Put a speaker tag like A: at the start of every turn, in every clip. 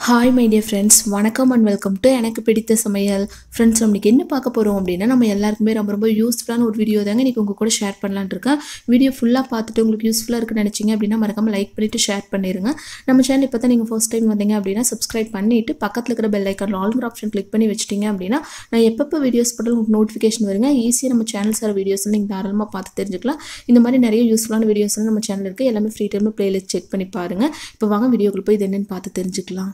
A: hi my dear friends வணக்கம் and welcome to எனக்கு பிடித்த சமையல் ஃப்ரெண்ட்ஸ் நம்மளுக்கு என்ன பார்க்க போகிறோம் அப்படின்னா நம்ம எல்லாருக்குமே ரொம்ப ரொம்ப யூஸ்ஃபுல்லான ஒரு வீடியோ தாங்க இன்றைக்கி உங்கள் கூட ஷேர் பண்ணலான்னு இருக்கேன் வீடியோ ஃபுல்லாக பார்த்துட்டு உங்களுக்கு யூஸ்ஃபுல்லாக இருக்குன்னு நினச்சிங்க அப்படின்னா மறக்காமல் லைக் பண்ணிவிட்டு ஷேர் பண்ணிடுங்க நம்ம சேனல் இப்போ தான் நீங்கள் ஃபர்ஸ்ட் டைம் வந்தீங்க அப்படின்னா சப்ஸ்கிரைப் பண்ணிவிட்டு பக்கத்தில் இருக்கிற பெல் ஐக்கான் ஆல்ங்கிற ஆப்ஷன் கிளிக் பண்ணி வச்சிட்டிங்க அப்படின்னா நான் எப்பப்போ வீடியோஸ் போட்டாலும் உங்களுக்கு நோட்டிஃபிகேஷன் வருங்க ஈஸியாக நம்ம சேனல் சார் வீடியோஸ் நீங்கள் தாராளமாக பார்த்து தெரிஞ்சுக்கலாம் இந்த மாதிரி நிறைய யூஸ்ஃபுல்லான வீடியோஸ் நம்ம சேனல் இருக்குது எல்லாமே ஃப்ரீ டைமில் ப்ளேலிஸ்ட் செக் பண்ணி பாருங்கள் இப்போ வாங்க வீடியோக்குள்ள போய் இது என்னென்னு பார்த்து தெரிஞ்சுக்கலாம்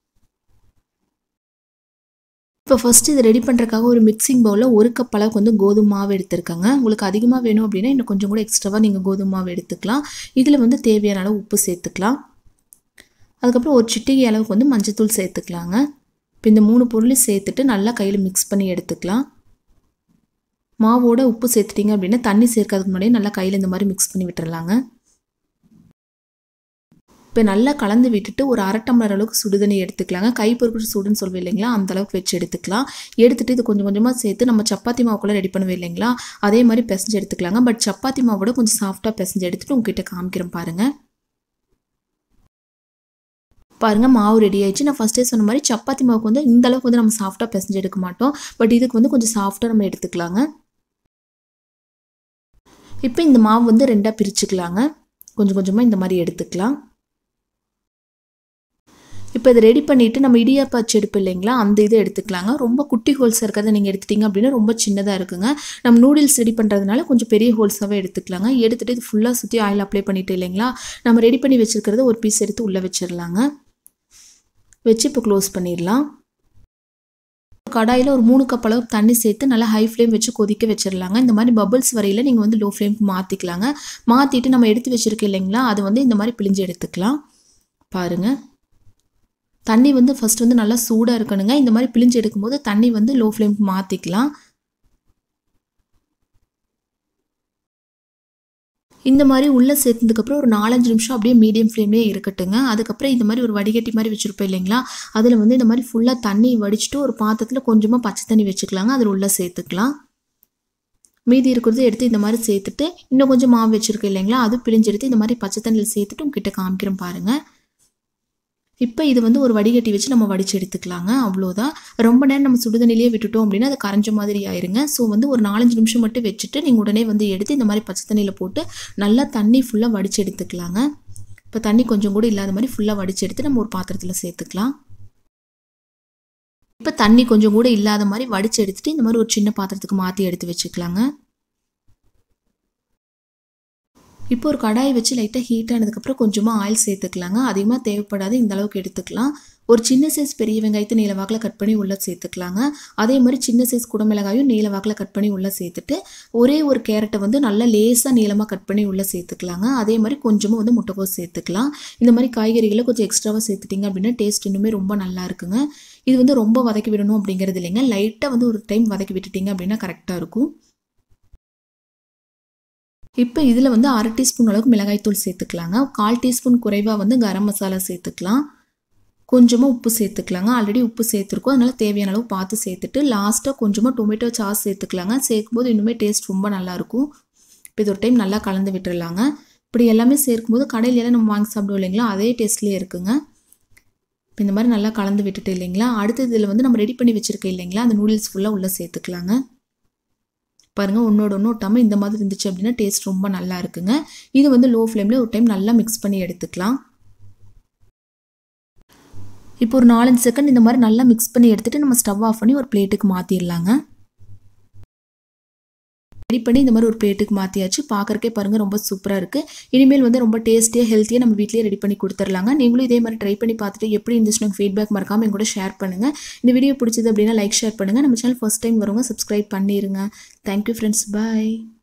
A: இப்போ ஃபஸ்ட்டு இதை ரெடி பண்ணுறக்காக ஒரு மிக்சிங் பவுலில் ஒரு கப் அளவுக்கு வந்து கோதுமை மாவு எடுத்திருக்காங்க உங்களுக்கு அதிகமாக வேணும் அப்படின்னா இன்னும் கொஞ்சம் கூட எக்ஸ்ட்ராவாக நீங்கள் கோதுமை மாவு எடுத்துக்கலாம் இதில் வந்து தேவையான அளவு உப்பு சேர்த்துக்கலாம் அதுக்கப்புறம் ஒரு சிட்டிகை அளவுக்கு வந்து மஞ்சத்தூள் சேர்த்துக்கலாங்க இப்போ இந்த மூணு பொருளையும் சேர்த்துட்டு நல்லா கையில் மிக்ஸ் பண்ணி எடுத்துக்கலாம் மாவோட உப்பு சேர்த்துட்டிங்க அப்படின்னா தண்ணி சேர்க்கறதுக்கு முன்னாடியே நல்லா கையில் இந்த மாதிரி மிக்ஸ் பண்ணி விட்டுறலாங்க இப்போ நல்லா கலந்து விட்டுட்டு ஒரு அரை டம்ளர் அளவுக்கு சுடுதண்ணி எடுத்துக்கலாங்க கை பொறுக்கிற சூடுன்னு சொல்லுவோம் இல்லைங்களா அந்த அளவுக்கு வச்சு எடுத்துக்கலாம் எடுத்துட்டு இது கொஞ்சம் கொஞ்சமாக சேர்த்து நம்ம சப்பாத்தி மாவுக்குள்ளே ரெடி பண்ணுவோம் இல்லைங்களா அதே மாதிரி பிசைஞ்சு எடுத்துக்கலாங்க பட் சப்பாத்தி மாவோட கொஞ்சம் சாஃப்டாக பிசைஞ்சு எடுத்துட்டு உங்ககிட்ட காமிக்கிறேன் பாருங்கள் பாருங்கள் மாவு ரெடி ஆயிடுச்சு நான் ஃபஸ்ட்டே சொன்ன மாதிரி சப்பாத்தி மாவுக்கு வந்து இந்த அளவுக்கு வந்து நம்ம சாஃப்டாக பிசைஞ்சு எடுக்க மாட்டோம் பட் இதுக்கு வந்து கொஞ்சம் சாஃப்டாக நம்ம எடுத்துக்கலாங்க இப்போ இந்த மாவு வந்து ரெண்டாக பிரிச்சுக்கலாங்க கொஞ்சம் கொஞ்சமாக இந்த மாதிரி எடுத்துக்கலாம் இப்போ இதை ரெடி பண்ணிவிட்டு நம்ம இடியாப்பா அச்சு எடுப்பு இல்லைங்களா அந்த இதை எடுத்துக்கலாங்க ரொம்ப குட்டி ஹோல்ஸ் இருக்கிறத நீங்கள் எடுத்துட்டிங்க அப்படின்னா ரொம்ப சின்னதாக இருக்குங்க நம்ம நூடுல்ஸ் ரெடி பண்ணுறதுனால கொஞ்சம் பெரிய ஹோல்ஸாகவே எடுத்துக்கலாங்க எடுத்துகிட்டு இது ஃபுல்லாக சுற்றி ஆயில் அப்ளை பண்ணிட்டு இல்லைங்களா நம்ம ரெடி பண்ணி வச்சுருக்கிறத ஒரு பீஸ் எடுத்து உள்ளே வச்சிடலாங்க வச்சு இப்போ க்ளோஸ் பண்ணிடலாம் கடாயில் ஒரு மூணு கப் அளவுக்கு தண்ணி சேர்த்து நல்லா ஹை ஃப்ளேம் வச்சு கொதிக்க வச்சிடலாங்க இந்த மாதிரி பபிள்ஸ் வரையில் நீங்கள் வந்து லோ ஃப்ளேம்க்கு மாற்றிக்கலாங்க மாற்றிட்டு நம்ம எடுத்து வச்சுருக்கோம் இல்லைங்களா அது வந்து இந்த மாதிரி பிழிஞ்சு எடுத்துக்கலாம் பாருங்கள் தண்ணி வந்து ஃபஸ்ட் வந்து நல்லா சூடாக இருக்கணுங்க இந்த மாதிரி பிழிஞ்சு எடுக்கும்போது தண்ணி வந்து லோ ஃப்ளேம்க்கு மாற்றிக்கலாம் இந்த மாதிரி உள்ளே சேர்த்ததுக்கப்புறம் ஒரு நாலஞ்சு நிமிஷம் அப்படியே மீடியம் ஃப்ளேம்லேயே இருக்கட்டுங்க அதுக்கப்புறம் இந்த மாதிரி ஒரு வடிகட்டி மாதிரி வச்சுருப்போம் இல்லைங்களா அதில் வந்து இந்த மாதிரி ஃபுல்லாக தண்ணி வடிச்சிட்டு ஒரு பாத்திரத்தில் கொஞ்சமாக பச்சை தண்ணி வச்சுக்கலாங்க அதில் உள்ளே சேர்த்துக்கலாம் மீதி இருக்கிறது எடுத்து இந்த மாதிரி சேர்த்துட்டு இன்னும் கொஞ்சம் மாவு வச்சுருக்கோம் இல்லைங்களா அது பிழிஞ்சு எடுத்து இந்த மாதிரி பச்சை தண்ணியில் சேர்த்துட்டு உங்ககிட்ட காமிக்கிறேன் பாருங்கள் இப்போ இது வந்து ஒரு வடிகட்டி வச்சு நம்ம வடித்து எடுத்துக்கலாங்க அவ்வளோதான் ரொம்ப நேரம் நம்ம சுடுதண்ணிலேயே விட்டுட்டோம் அப்படின்னா அது கரைஞ்ச மாதிரி ஆயிருங்க ஸோ வந்து ஒரு நாலஞ்சு நிமிஷம் மட்டும் வச்சுட்டு நீங்கள் உடனே வந்து எடுத்து இந்த மாதிரி பச்சை தண்ணியில் போட்டு நல்லா தண்ணி ஃபுல்லாக வடித்து எடுத்துக்கலாங்க இப்போ தண்ணி கொஞ்சம் கூட இல்லாத மாதிரி ஃபுல்லாக வடித்து எடுத்து நம்ம ஒரு பாத்திரத்தில் சேர்த்துக்கலாம் இப்போ தண்ணி கொஞ்சம் கூட இல்லாத மாதிரி வடித்து எடுத்துகிட்டு இந்த மாதிரி ஒரு சின்ன பாத்திரத்துக்கு மாற்றி எடுத்து வச்சுக்கலாங்க இப்போ ஒரு கடாயை வச்சு லைட்டாக ஹீட் ஆனதுக்கப்புறம் கொஞ்சமாக ஆயில் சேர்த்துக்கலாங்க அதிகமாக தேவைப்படாது இந்த அளவுக்கு எடுத்துக்கலாம் ஒரு சின்ன சைஸ் பெரிய வெங்காயத்தை நீல வாக்கில் கட் பண்ணி உள்ளே சேர்த்துக்கலாங்க அதே மாதிரி சின்ன சைஸ் குடமிளகாயும் நீல வாக்கில் கட் பண்ணி உள்ளே சேர்த்துட்டு ஒரே ஒரு கேரட்டை வந்து நல்லா லேசாக நீளமாக கட் பண்ணி உள்ளே சேர்த்துக்கலாங்க அதே மாதிரி கொஞ்சமாக வந்து முட்டைக்கோஸ் சேர்த்துக்கலாம் இந்த மாதிரி காய்கறிகளை கொஞ்சம் எக்ஸ்ட்ராவாக சேர்த்துட்டிங்க அப்படின்னா டேஸ்ட் இன்னுமே ரொம்ப நல்லா இருக்குங்க இது வந்து ரொம்ப வதக்கி விடணும் அப்படிங்கிறது இல்லைங்க லைட்டாக வந்து ஒரு டைம் வதக்கி விட்டுட்டிங்க அப்படின்னா கரெக்டாக இருக்கும் இப்போ இதில் வந்து அரை டீஸ்பூன் அளவுக்கு மிளகாய்த்தூள் சேர்த்துக்கலாங்க கால் டீஸ்பூன் குறைவாக வந்து கரம் மசாலா சேர்த்துக்கலாம் கொஞ்சமாக உப்பு சேர்த்துக்கலாங்க ஆல்ரெடி உப்பு சேர்த்துருக்கோம் அதனால் தேவையான அளவு பார்த்து சேர்த்துட்டு லாஸ்ட்டாக கொஞ்சமாக டொமேட்டோ சாஸ் சேர்த்துக்கலாங்க சேர்க்கும்போது இன்னுமே டேஸ்ட் ரொம்ப நல்லாயிருக்கும் இப்போ இது ஒரு டைம் நல்லா கலந்து விட்டுறலாங்க இப்படி எல்லாமே சேர்க்கும்போது கடையிலலாம் நம்ம வாங்கி சாப்பிடுவோம் இல்லைங்களா அதே டேஸ்ட்லேயே இருக்குங்க இப்போ இந்த மாதிரி நல்லா கலந்து விட்டுட்டு இல்லைங்களா அடுத்த இதில் வந்து நம்ம ரெடி பண்ணி வச்சுருக்கோம் இல்லைங்களா அந்த நூடுல்ஸ் ஃபுல்லாக உள்ளே சேர்த்துக்கலாங்க பாருங்கள் ஒன்றோட ஒன்று ஒட்டாமல் இந்த மாதிரி இருந்துச்சு அப்படின்னா டேஸ்ட் ரொம்ப நல்லா இருக்குங்க இது வந்து லோ ஃப்ளேமில் ஒரு டைம் நல்லா மிக்ஸ் பண்ணி எடுத்துக்கலாம் இப்போ ஒரு நாலஞ்சு செகண்ட் இந்த மாதிரி நல்லா மிக்ஸ் பண்ணி எடுத்துகிட்டு நம்ம ஸ்டவ் ஆஃப் பண்ணி ஒரு பிளேட்டுக்கு மாற்றிடலாங்க ரெடி பண்ணி இந்த மாதிரி ஒரு பிளேட்டுக்கு மாற்றியாச்சு பார்க்குறக்கே பாருங்கள் ரொம்ப சூப்பராக இருக்குது இனிமேல் வந்து ரொம்ப டேஸ்டியாக ஹெல்த்தியாக நம்ம வீட்லேயே ரெடி பண்ணி கொடுத்துர்லாங்க நீங்களும் இதே மாதிரி ட்ரை பண்ணி பார்த்துட்டு எப்படி இருந்துச்சுன்னு ஃபீட்பேக் மறக்காமல் என் கூட ஷேர் பண்ணுங்கள் இந்த வீடியோ பிடிச்சது அப்படின்னா லைக் ஷேர் பண்ணுங்கள் நம்ம சேனல் ஃபஸ்ட் டைம் வரவங்க சப்ஸ்கிரைப் பண்ணிடுங்க தேங்க்யூ ஃப்ரெண்ட்ஸ் பாய்